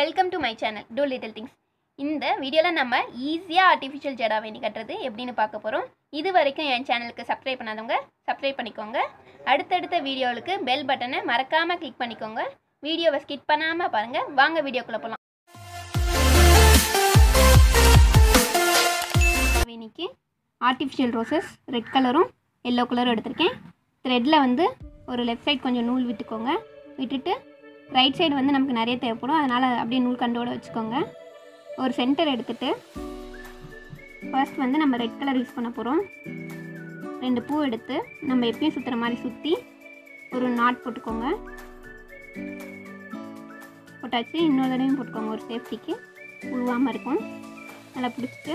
welcome to my channel two little things இந்த வீடியோவில் நம்ம ஈஸியாக ஆர்டிஃபிஷியல் ஜடா வேணி கட்டுறது எப்படின்னு பார்க்க போகிறோம் இது வரைக்கும் என் சேனலுக்கு சப்ஸ்கிரைப் பண்ணாதவங்க சப்ஸ்கிரைப் பண்ணிக்கோங்க அடுத்தடுத்த வீடியோவுக்கு பெல் பட்டனை மறக்காமல் கிளிக் பண்ணிக்கோங்க வீடியோவை ஸ்கிப் பண்ணாமல் பாருங்கள் வாங்க வீடியோக்குள்ளே போகலாம் வேணிக்கு ஆர்டிஃபிஷியல் ரோசஸ் ரெட் கலரும் எல்லோ கலரும் எடுத்திருக்கேன் த்ரெட்டில் வந்து ஒரு லெஃப்ட் சைடு கொஞ்சம் நூல் விட்டுக்கோங்க விட்டுட்டு ரைட் சைடு வந்து நமக்கு நிறைய தேவைப்படும் அதனால் அப்படியே நூல் கண்டோட வச்சுக்கோங்க ஒரு சென்டர் எடுத்துட்டு ஃபர்ஸ்ட் வந்து நம்ம ரெட் கலர் யூஸ் பண்ண போகிறோம் ரெண்டு பூ எடுத்து நம்ம எப்பயும் சுற்றுற மாதிரி சுற்றி ஒரு நாட் போட்டுக்கோங்க போட்டாச்சு இன்னொரு தடவையும் போட்டுக்கோங்க ஒரு சேஃப்டிக்கு உழுவாமல் இருக்கும் நல்லா பிடிச்சிட்டு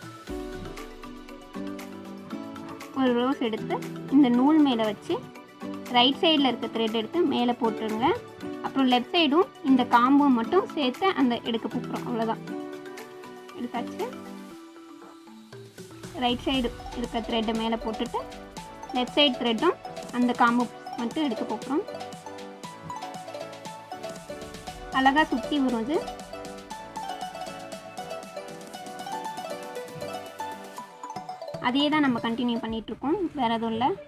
ஒரு ரோஸ் எடுத்து இந்த நூல் மேலே வச்சு ரைட் சைடில் இருக்க த்ரெட் எடுத்து மேலே போட்டுருங்க அப்புறம் லெஃப்ட் சைடும் இந்த காம்பும் மட்டும் சேர்த்து அந்த எடுக்க போகிறோம் அவ்வளோதான் எடுத்தாச்சு ரைட் சைடு இருக்க த்ரெட்டை மேலே போட்டுட்டு லெஃப்ட் சைடு த்ரெட்டும் அந்த காம்பு மட்டும் எடுக்க போகிறோம் அழகாக சுற்றி வரும் இது அதே தான் நம்ம கண்டினியூ பண்ணிகிட்ருக்கோம் வேறு எதுவும் இல்லை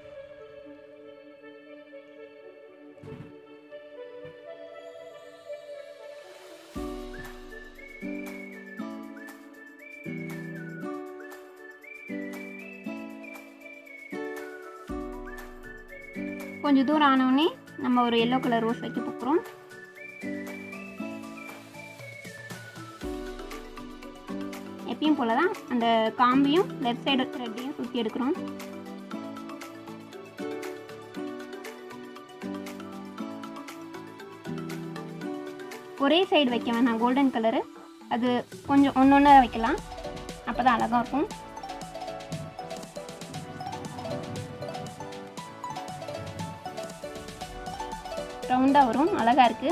கொஞ்சம் தூரம் ஆனவுடனே நம்ம ஒரு எல்லோ கலர் ரோஸ் வைக்க போகிறோம் எப்பயும் போல தான் அந்த காம்பையும் லெஃப்ட் சைடு த்ரெட்டையும் சுற்றி எடுக்கிறோம் ஒரே சைடு வைக்க வேணாம் கோல்டன் கலரு அது கொஞ்சம் ஒன்று ஒன்று வைக்கலாம் அப்போ தான் அழகாக இருக்கும் ரவுண்டாக வரும் அழகாக இருக்குது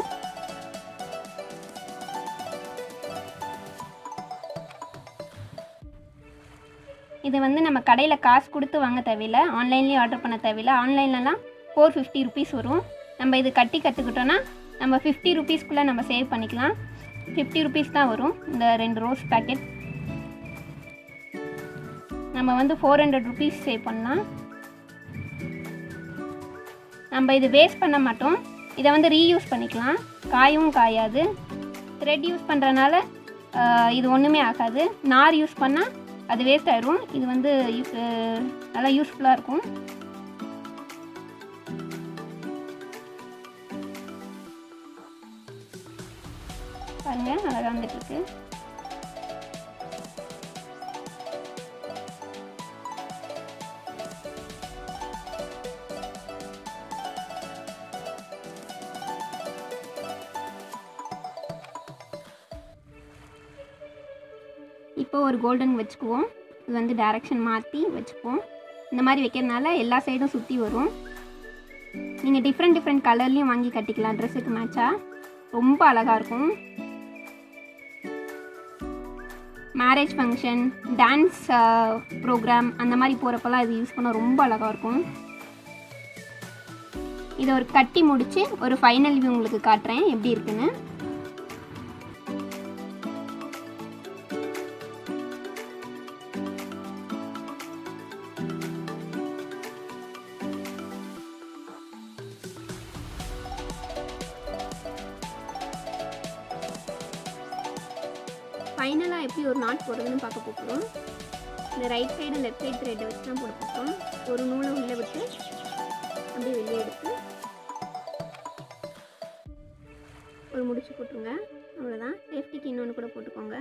இது வந்து நம்ம கடையில் காசு கொடுத்து வாங்க தேவையில்லை ஆன்லைன்லேயும் ஆர்டர் பண்ண தேவையில்லை ஆன்லைன்லலாம் ஃபோர் ஃபிஃப்டி ருபீஸ் வரும் நம்ம இது கட்டி கற்றுக்கிட்டோன்னா நம்ம ஃபிஃப்டி ருபீஸ்க்குள்ளே நம்ம சேவ் பண்ணிக்கலாம் ஃபிஃப்டி ருபீஸ் தான் வரும் இந்த ரெண்டு ரோஸ் பேக்கெட் நம்ம வந்து ஃபோர் ஹண்ட்ரட் ருபீஸ் சேவ் பண்ணலாம் நம்ம இது வேஸ்ட் பண்ண மாட்டோம் இதை வந்து ரீயூஸ் பண்ணிக்கலாம் காயவும் காயாது த்ரெட் யூஸ் பண்ணுறனால இது ஒன்றுமே ஆகாது நார் யூஸ் பண்ணால் அது வேஸ்ட் ஆயிரும் இது வந்து யூஸ் நல்லா யூஸ்ஃபுல்லாக இருக்கும் பாருங்க அழகாக வந்துட்டு இருக்கு இப்போ ஒரு கோல்டன் வச்சுக்குவோம் இது வந்து டைரக்ஷன் மாற்றி வச்சுக்குவோம் இந்த மாதிரி வைக்கிறதுனால எல்லா சைடும் சுற்றி வரும் நீங்கள் டிஃப்ரெண்ட் டிஃப்ரெண்ட் கலர்லேயும் வாங்கி கட்டிக்கலாம் ட்ரெஸ்ஸுக்கு மேட்சாக ரொம்ப அழகாக இருக்கும் மேரேஜ் ஃபங்க்ஷன் டான்ஸ் ப்ரோக்ராம் அந்த மாதிரி போகிறப்பெல்லாம் இது யூஸ் பண்ண ரொம்ப அழகாக இருக்கும் இதை ஒரு கட்டி முடித்து ஒரு ஃபைனல் வியூ உங்களுக்கு காட்டுறேன் எப்படி இருக்குன்னு ஃபைனலாக எப்படி ஒரு நாட் போடுறதுன்னு பார்க்க போகிறோம் இந்த ரைட் சைடு லெஃப்ட் சைடு த்ரெட்டை வச்சு தான் போட போகிறோம் ஒரு நூலை உள்ளே விட்டு அப்படியே வெளியே எடுத்து ஒரு முடிச்சு போட்டுருங்க அவ்வளோதான் சேஃப்டிக்கு இன்னொன்று கூட போட்டுக்கோங்க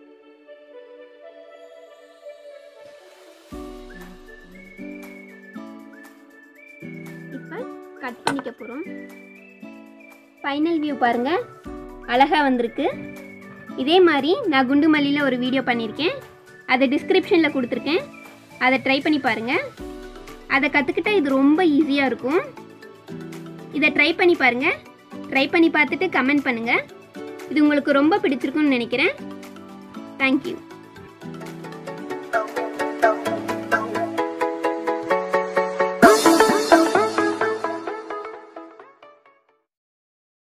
இப்போ கட் பண்ணிக்க போகிறோம் ஃபைனல் வியூ பாருங்கள் அழகாக வந்திருக்கு இதே மாதிரி நான் குண்டு மல்லியில் ஒரு வீடியோ பண்ணியிருக்கேன் அதை டிஸ்கிரிப்ஷனில் கொடுத்துருக்கேன் அதை ட்ரை பண்ணி பாருங்கள் அதை கற்றுக்கிட்டா இது ரொம்ப ஈஸியாக இருக்கும் இதை ட்ரை பண்ணி பாருங்கள் ட்ரை பண்ணி பார்த்துட்டு கமெண்ட் பண்ணுங்கள் இது உங்களுக்கு ரொம்ப பிடிச்சிருக்குன்னு நினைக்கிறேன் தேங்க்யூ